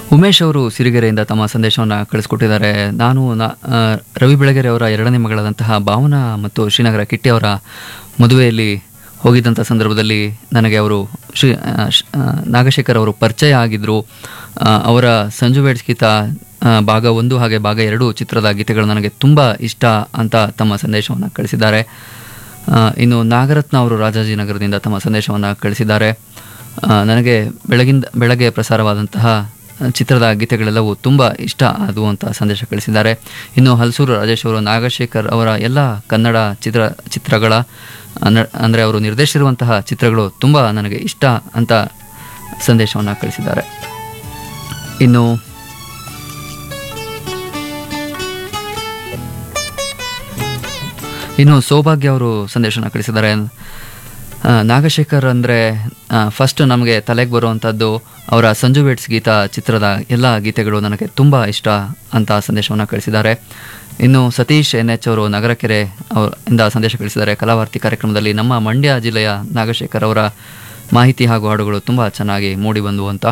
ಉಮೇಶ್ ಅವರು ಸಿರಿಗೆರೆಯಿಂದ ತಮ್ಮ ಸಂದೇಶವನ್ನು ಕಳಿಸ್ಕೊಟ್ಟಿದ್ದಾರೆ ನಾನು ನಾ- ಆ, ರವಿ ಬೆಳಗೆರೆ ಅವರ ಎರಡನೇ ಮಗಳಾದಂತಹ ಭಾವನಾ ಮತ್ತು ಶ್ರೀನಗರ ಕಿಟ್ಟಿ ಅವರ ಮದುವೆಯಲ್ಲಿ ಹೋಗಿದ್ದಂಥ ಸಂದರ್ಭದಲ್ಲಿ ನನಗೆ ಅವರು ಶ್ರೀ ಆ, ಶ್- ಆ, ನಾಗಶೇಖರ್ ಅವರು ಪರಿಚಯ ಆಗಿದ್ದರು ಆ, ಅವರ ಸಂಜು ಬೇಡ್ಸ್ ಗೀತ ಆ, ಭಾಗ ಒಂದು ಹಾಗೆ ಭಾಗ ಎರಡು ಚಿತ್ರದ ಗೀತೆಗಳು ನನಗೆ ತುಂಬ ಇಷ್ಟ ಅಂತ ತಮ್ಮ ಸಂದೇಶವನ್ನು ಕಳಿಸಿದ್ದಾರೆ ಆ, ಇನ್ನು ನಾಗರತ್ನ ಅವರು ರಾಜಾಜಿನಗರದಿಂದ ತಮ್ಮ ಸಂದೇಶವನ್ನು ಕಳಿಸಿದ್ದಾರೆ ಆ, ನನಗೆ ಬೆಳಗಿಂದ ಬೆಳಗ್ಗೆ ಪ್ರಸಾರವಾದಂತಹ ಚಿತ್ರದ ಗೀತೆಗಳೆಲ್ಲವೂ ತುಂಬ ಇಷ್ಟ ಆದವು ಅಂತ ಸಂದೇಶ ಕಳಿಸಿದ್ದಾರೆ ಇನ್ನು ಹಲಸೂರು ರಾಜೇಶ್ ಅವರು ನಾಗಶೇಖರ್ ಅವರ ಎಲ್ಲ ಕನ್ನಡ ಚಿತ್ರ ಚಿತ್ರಗಳ ಅಂದರೆ ಅವರು ನಿರ್ದೇಶಿಸಿರುವಂತಹ ಚಿತ್ರಗಳು ತುಂಬ ನನಗೆ ಇಷ್ಟ ಅಂತ ಸಂದೇಶವನ್ನು ಕಳಿಸಿದ್ದಾರೆ ಇನ್ನು ಇನ್ನು ಸೌಭಾಗ್ಯ ಅವರು ಸಂದೇಶನ ಕಳಿಸಿದ್ದಾರೆ ಆ, ನಾಗಶೇಖರ್ ಅಂದರೆ ಫಸ್ಟ್ ನಮಗೆ ತಲೆಗೆ ಬರುವಂಥದ್ದು ಅವರ ಸಂಜು ವೇಟ್ಸ್ ಗೀತ ಚಿತ್ರದ ಎಲ್ಲ ಗೀತೆಗಳು ನನಗೆ ತುಂಬ ಇಷ್ಟ ಅಂತ ಸಂದೇಶವನ್ನು ಕಳಿಸಿದ್ದಾರೆ ಇನ್ನು ಸತೀಶ್ ಎನ್ ಎಚ್ ಅವರು ನಗರಕೆರೆ ಅವರ ಇಂದ ಸಂದೇಶ ಕಳಿಸಿದ್ದಾರೆ ಕಲಾವಾರ್ತಿ ಕಾರ್ಯಕ್ರಮದಲ್ಲಿ ನಮ್ಮ ಮಂಡ್ಯ ಜಿಲ್ಲೆಯ ನಾಗಶೇಖರ್ ಅವರ ಮಾಹಿತಿ ಹಾಗೂ ಹಾಡುಗಳು ತುಂಬ ಚೆನ್ನಾಗಿ ಮೂಡಿ ಬಂದವು ಅಂತ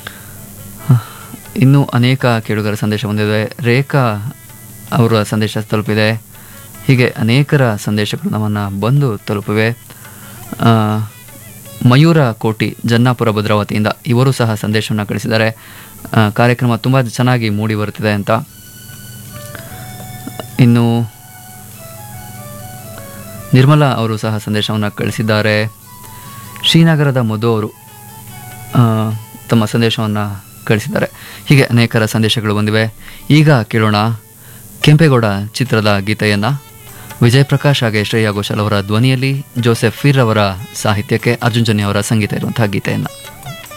ಇನ್ನೂ ಅನೇಕ ಕೇಳುಗರ ಸಂದೇಶ ಬಂದಿದೆ ರೇಖಾ ಅವರ ಸಂದೇಶ ತಲುಪಿದೆ ಹೀಗೆ ಅನೇಕರ ಸಂದೇಶಗಳು ನಮ್ಮನ್ನು ಬಂದು ತಲುಪಿವೆ ಆ, ಮಯೂರ ಕೋಟಿ ಜನ್ನಾಪುರ ಭದ್ರಾವತಿಯಿಂದ ಇವರು ಸಹ ಸಂದೇಶವನ್ನು ಕಳಿಸಿದ್ದಾರೆ ಆ, ಕಾರ್ಯಕ್ರಮ ತುಂಬ ಚೆನ್ನಾಗಿ ಮೂಡಿ ಬರುತ್ತಿದೆ ಅಂತ ಇನ್ನು ನಿರ್ಮಲಾ ಅವರು ಸಹ ಸಂದೇಶವನ್ನು ಕಳಿಸಿದ್ದಾರೆ ಶ್ರೀನಗರದ ಮಧು ಅವರು ಆ, ತಮ್ಮ ಸಂದೇಶವನ್ನು ಕಳಿಸಿದ್ದಾರೆ ಹೀಗೆ ಅನೇಕರ ಸಂದೇಶಗಳು ಬಂದಿವೆ ಈಗ ಕೇಳೋಣ ಕೆಂಪೇಗೌಡ ಚಿತ್ರದ ಗೀತೆಯನ್ನು ವಿಜಯ್ ಪ್ರಕಾಶ್ ಹಾಗೆ ಶ್ರೇಯಾ ಘೋಷಾಲ್ ಅವರ ಧ್ವನಿಯಲ್ಲಿ ಜೋಸೆಫ್ ಫೀರ್ ಅವರ ಸಾಹಿತ್ಯಕ್ಕೆ ಅರ್ಜುನ್ ಜನ್ಯ ಅವರ ಸಂಗೀತ ಇರುವಂತಹ ಗೀತೆಯನ್ನು